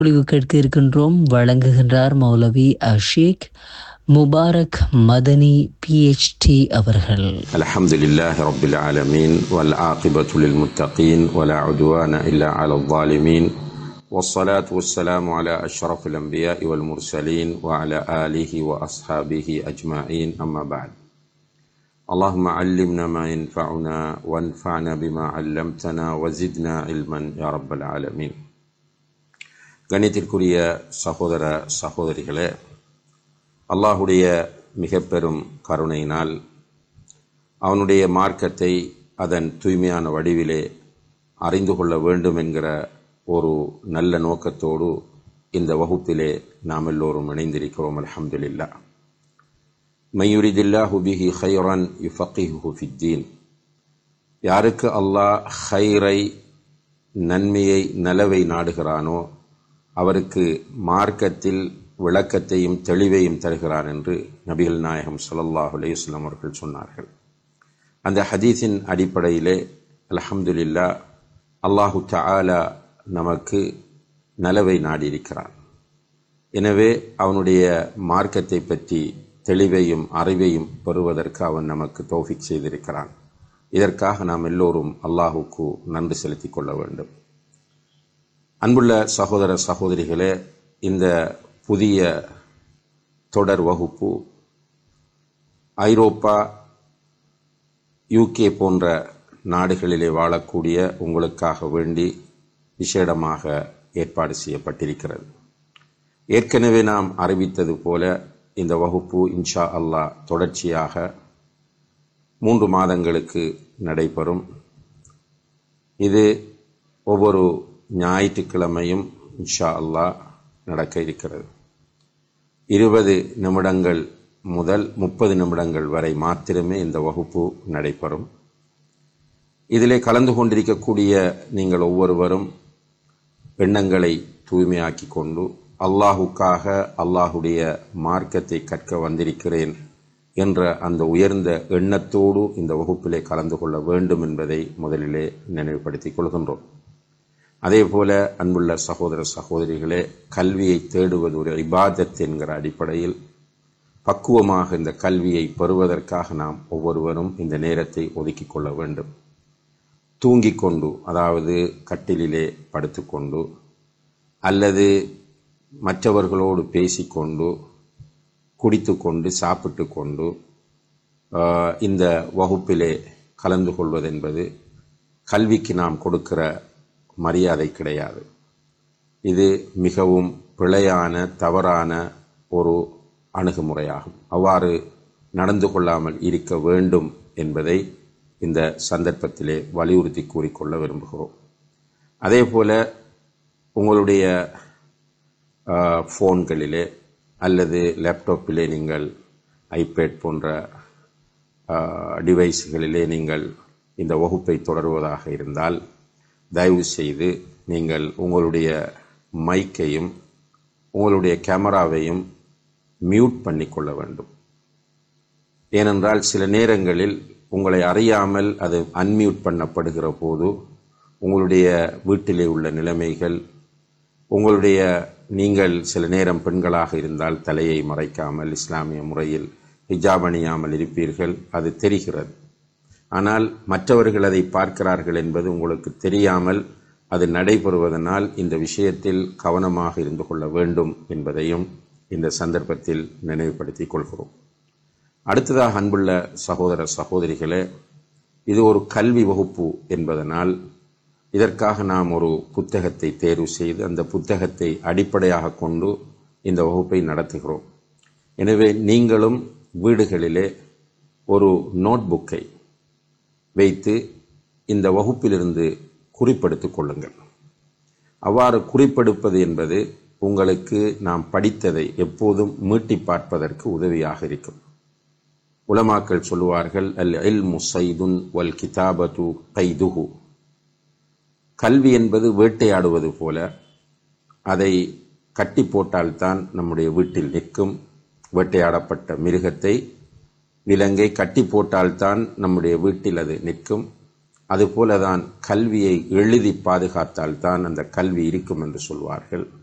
ஒளிவு கேட்க இருக்கின்றோம் வழங்குகின்றார் மௌலவி அஷேக் முபாரக் மதனி பிஹெச்டி அவர்கள் الحمد لله رب العالمين والعاقبة للمتقين ولا عدوان إلا على الظالمين والصلاة والسلام على أشرف الأنبياء والمرسلين وعلى آله وأصحابه أجمعين أما بعد اللهم علمنا ما ينفعنا وانفعنا بما علمتنا وزدنا علما يا رب العالمين கணித்திற்குரிய சகோதர சகோதரிகளே அல்லாஹுடைய மிக பெரும் கருணையினால் அவனுடைய மார்க்கத்தை அதன் தூய்மையான வடிவிலே அறிந்து கொள்ள வேண்டும் என்கிற ஒரு நல்ல நோக்கத்தோடு இந்த வகுப்பிலே நாம் எல்லோரும் இணைந்திருக்கிறோம் அல்ஹம்துலில்லா மையுரிதில்லாஹு பிஹி ஹைரன் யுஃபqiஹு ஃபித்தீன் யாருக்கு அல்லாஹ் ஹைரை நன்மையை நலவை நாடுகிறானோ அவருக்கு மார்க்கத்தில் விளக்கத்தையும் தெளிவையும் தருகிறான் என்று நபிகள் நாயகம் ஸல்லல்லாஹு அலைஹி வஸல்லம் அவர்கள் சொன்னார்கள் அந்த ஹதீஸின் அடிப்படையிலே அல்ஹம்துலில்லா அல்லாஹு தஆலா நமக்கு நலவை நாடியிருக்கிறான் எனவே அவனுடைய மார்க்கத்தை பற்றி தெளிவையும் அறிவையும் பெறுவதற்கு அவன் நமக்கு தௌஃபிக் செய்திருக்கிறான் இதற்காக நாம் எல்லோரும் அல்லாஹுக்கு நன்றி செலுத்திக் கொள்ள வேண்டும் அன்புள்ள சகோதர சகோதரிகளே இந்த புதிய தொடர் வகுப்பு ஐரோப்பா யூகே போன்ற நாடுகளிலே வாழக்கூடிய உங்களுக்காக வேண்டி விசேடமாக ஏற்பாடு செய்யப்பட்டிருக்கிறது ஏற்கனவே நாம் அறிவித்தது போல இந்த வகுப்பு இன்ஷா அல்லாஹ் தொடர்ச்சியாக மூன்று மாதங்களுக்கு நடைபெறும் இது ஒவ்வொரு ஞாயிற்றுக்கிழமையும் இன்ஷா அல்லாஹ் நடக்க இருக்கிறது இருபது நிமிடங்கள் முதல் முப்பது நிமிடங்கள் வரை மாத்திரமே இந்த வகுப்பு நடைபெறும் இதிலே கலந்து கொண்டிருக்கக்கூடிய நீங்கள் ஒவ்வொருவரும் எண்ணங்களை தூய்மையாக்கி கொண்டு அல்லாஹுக்காக அல்லாஹுடைய மார்க்கத்தை கற்க வந்திருக்கிறேன் என்ற அந்த உயர்ந்த எண்ணத்தோடு இந்த வகுப்பிலே கலந்து கொள்ள வேண்டும் என்பதை முதலிலே நினைவுபடுத்திக் கொள்கின்றோம் அதே போல அன்புள்ள சகோதர சகோதரிகளே கல்வியை தேடுவது ஒரு இபாதத் என்கிற அடிப்படையில் பக்குவமாக இந்த கல்வியை பெறுவதற்காக நாம் ஒவ்வொருவரும் இந்த நேரத்தை ஒதுக்கிக் கொள்ள வேண்டும் தூங்கிக் கொண்டு அதாவது கட்டிலிலே படுத்துக்கொண்டு அல்லது மற்றவர்களோடு பேசிக்கொண்டு குடித்து கொண்டு சாப்பிட்டு கொண்டு இந்த வகுப்பிலே கலந்து கொள்வதென்பது கல்விக்கு நாம் கொடுக்கிற மரியாதை கிடையாது இது மிகவும் பிழையான தவறான ஒரு அணுகுமுறையாகும் அவ்வாறு நடந்து கொள்ளாமல் இருக்க வேண்டும் என்பதை இந்த சந்தர்ப்பத்திலே வலியுறுத்தி கூறிக்கொள்ள விரும்புகிறோம் அதே போல உங்களுடைய ஃபோன்களிலே அல்லது லேப்டாப்பிலே நீங்கள் ஐபேட் போன்ற டிவைஸ்களிலே நீங்கள் இந்த வகுப்பை தொடருவதாக இருந்தால் தயவு செய்து நீங்கள் உங்களுடைய மைக்கையும் உங்களுடைய கேமராவையும் மியூட் பண்ணிக்கொள்ள வேண்டும் ஏனென்றால் சில நேரங்களில் உங்களை அறியாமல் அது அன்மியூட் பண்ணப்படுகிற போது உங்களுடைய வீட்டிலே உள்ள நிலைமைகள் உங்களுடைய நீங்கள் சில நேரம் பெண்களாக இருந்தால் தலையை மறைக்காமல் இஸ்லாமிய முறையில் ஹிஜாப் அணியாமல் இருப்பீர்கள் அது தெரிகிறது ஆனால் மற்றவர்கள் அதை பார்க்கிறார்கள் என்பது உங்களுக்கு தெரியாமல் அது நடைபெறுவதனால் இந்த விஷயத்தில் கவனமாக இருந்து கொள்ள வேண்டும் என்பதையும் இந்த சந்தர்ப்பத்தில் நினைவுபடுத்திக் கொள்கிறோம் அடுத்ததாக அன்புள்ள சகோதர சகோதரிகளே இது ஒரு கல்வி வகுப்பு என்பதனால் இதற்காக நாம் ஒரு புத்தகத்தை தேர்வு செய்து அந்த புத்தகத்தை அடிப்படையாக கொண்டு இந்த வகுப்பை நடத்துகிறோம் எனவே நீங்களும் வீடுகளிலே ஒரு நோட் புக்கை வைத்து இந்த வகுப்பிலிருந்து குறிப்பெடுத்துக் கொள்ளுங்கள் அவ்வாறு குறிப்பெடுப்பது என்பது உங்களுக்கு நாம் படித்ததை எப்போதும் மீட்டி பார்ப்பதற்கு உதவியாக இருக்கும் உலமாக்கள் சொல்லுவார்கள் அல் இல் முசைதுன் வல் கிதாபது கைதுகு கல்வி என்பது வேட்டையாடுவது போல அதை கட்டி போட்டால்தான் நம்முடைய வீட்டில் நிற்கும் வேட்டையாடப்பட்ட மிருகத்தை விலங்கை கட்டி போட்டால்தான் நம்முடைய வீட்டில் அது நிற்கும் அதுபோலதான் கல்வியை எழுதி பாதுகாத்தால் தான் அந்த கல்வி இருக்கும் என்று சொல்வார்கள்